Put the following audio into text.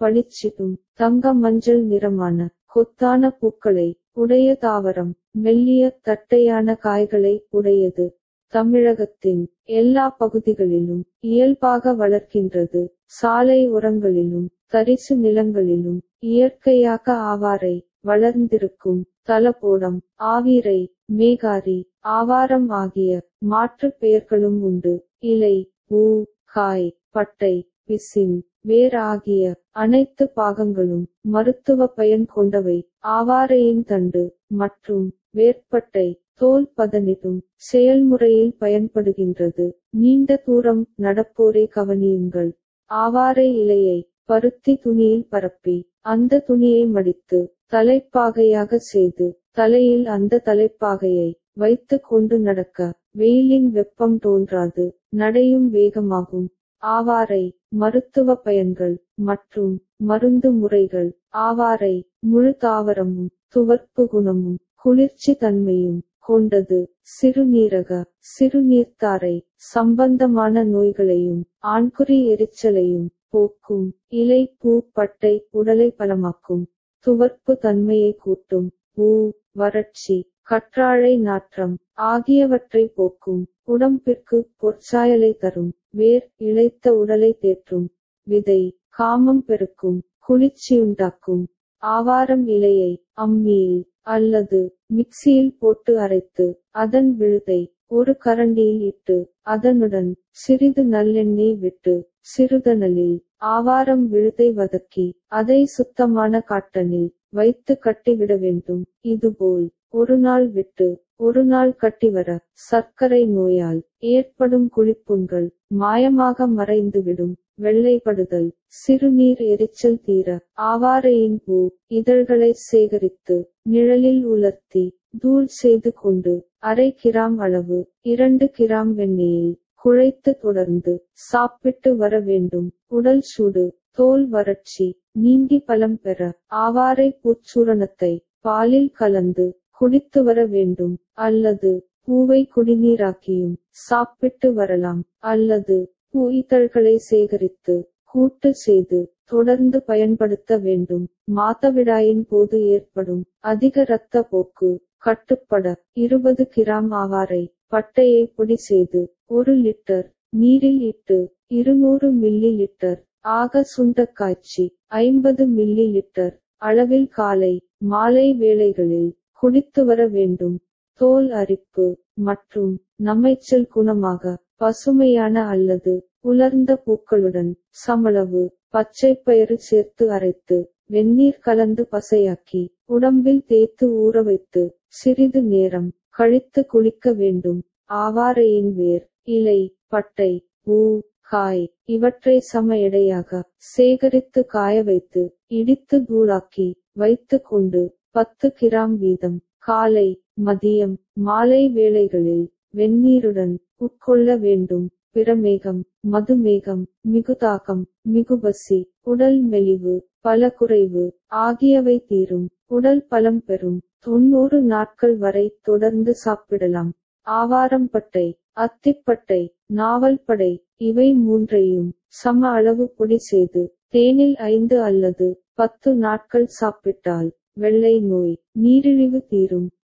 பளிச்சிடும் தங்க மஞ்சள் நிறமான கொத்தான பூக்களை உடைய தாவரம் மெல்லிய தட்டையான காய்களை உடையது தமிழகத்தின் எல்லா பகுதிகளிலும் இயல்பாக வளர்க்கின்றது சாலை ஓரங்களிலும் தரிசு நிலங்களிலும் இயற்கையாக ஆவாரை வளர்ந்திருக்கும் தலபோடம் ஆவீரை மேகாரி ஆவாரம் ஆகிய மாற்றுப் பெயர்களும் உண்டு இலை பூ காய் பட்டை பிசின் வேர் ஆகிய அனைத்து பாகங்களும் மருத்துவ பயன் கொண்டவை ஆவாரையின் தண்டு மற்றும் வேர்ப்பட்டை தோல் பதனிடும் செயல்முறையில் பயன்படுகின்றது நீண்ட தூரம் நடப்போரை கவனியுங்கள் ஆவாரை இலையை பருத்தி துணியில் பரப்பி அந்த துணியை மடித்து தலைப்பாகையாக செய்து தலையில் அந்த தலைப்பாகையை வைத்து கொண்டு நடக்க வெயிலின் வெப்பம் தோன்றாது நடையும் வேகமாகும் ஆவாரை மருத்துவ பயன்கள் மற்றும் மருந்து முறைகள் ஆவாரை முழு தாவரமும் துவர்ப்பு குணமும் குளிர்ச்சி தன்மையும் கொண்டது சிறுநீரக சிறுநீர்த்தாரை சம்பந்தமான நோய்களையும் ஆண்குறி எரிச்சலையும் போக்கும் இலை பூ பட்டை உடலை பலமாக்கும் துவர்ப்பு தன்மையை கூட்டும் பூ வறட்சி கற்றாழை நாற்றம் ஆகியவற்றை போக்கும் உடம்பிற்கு பொற்சாயலை தரும் வேர் இழைத்த உடலை தேற்றும் விதை காமம் பெருக்கும் குளிர்ச்சியுண்டாக்கும் ஆவாரம் இலையை அம்மியில் அல்லது மிக்சியில் போட்டு அரைத்து அதன் விழுதை ஒரு கரண்டியில் இட்டு அதனுடன் சிறிது நல்லெண்ணெய் விட்டு சிறுதனலில் ஆவாரம் விழுதை வதக்கி அதை சுத்தமான காட்டனில் வைத்து கட்டிவிட வேண்டும் இதுபோல் ஒரு நாள் விட்டு ஒரு நாள் கட்டிவர சர்க்கரை நோயால் ஏற்படும் குளிப்புண்கள் மாயமாக மறைந்துவிடும் வெள்ளைப்படுதல் சிறுநீர் எரிச்சல் தீர ஆவாரையின் பூ இதழ்களை சேகரித்து நிழலில் உலர்த்தி தூள் செய்து கொண்டு அரை கிராம் அளவு இரண்டு கிராம் வெண்ணெயில் குழைத்து தொடர்ந்து சாப்பிட்டு வர வேண்டும் உடல் சூடு தோல் வறட்சி நீங்கி பலம் பெற ஆவாரை பூச்சூரணத்தை பாலில் கலந்து குடித்து வர வேண்டும் அல்லது பூவை குடிநீராக்கியும் சாப்பிட்டு வரலாம் அல்லது பூ இதழ்களை சேகரித்து கூட்டு செய்து தொடர்ந்து பயன்படுத்த வேண்டும் மாதவிடாயின் போது ஏற்படும் அதிக இரத்த போக்கு கட்டுப்பட இருபது கிராம் ஆவாரை பட்டையை பொடி செய்து ஒரு லிட்டர் நீரில் இட்டு இருநூறு மில்லி லிட்டர் ஆக சுண்ட காய்ச்சி ஐம்பது மில்லி லிட்டர் அளவில் காலை மாலை வேளைகளில் குடித்து வர வேண்டும் தோல் அரிப்பு மற்றும் நமைச்சல் குணமாக பசுமையான அல்லது உலர்ந்த பூக்களுடன் சமளவு பச்சைப்பயிறு சேர்த்து அரைத்து வெந்நீர் கலந்து பசையாக்கி உடம்பில் தேய்த்து ஊற வைத்து சிறிது நேரம் கழித்து குளிக்க வேண்டும் ஆவாரையின் வேர் இலை பட்டை பூ காய் இவற்றை சம எடையாக சேகரித்து காய வைத்து இடித்து தூளாக்கி வைத்து கொண்டு பத்து கிராம் வீதம் காலை மதியம் மாலை வேளைகளில் வெந்நீருடன் உட்கொள்ள வேண்டும் பிரமேகம் மதுமேகம் மிகுதாகம் மிகுபசி உடல் மெலிவு பல குறைவு ஆகியவை தீரும் உடல் பலம் பெறும் தொண்ணூறு நாட்கள் வரை தொடர்ந்து சாப்பிடலாம் ஆவாரம்பட்டை அத்திப்பட்டை நாவல்படை இவை மூன்றையும் சம அளவு பொடி செய்து தேனில் ஐந்து அல்லது பத்து நாட்கள் சாப்பிட்டால் வெள்ளை நோய் நீரிழிவு தீரும்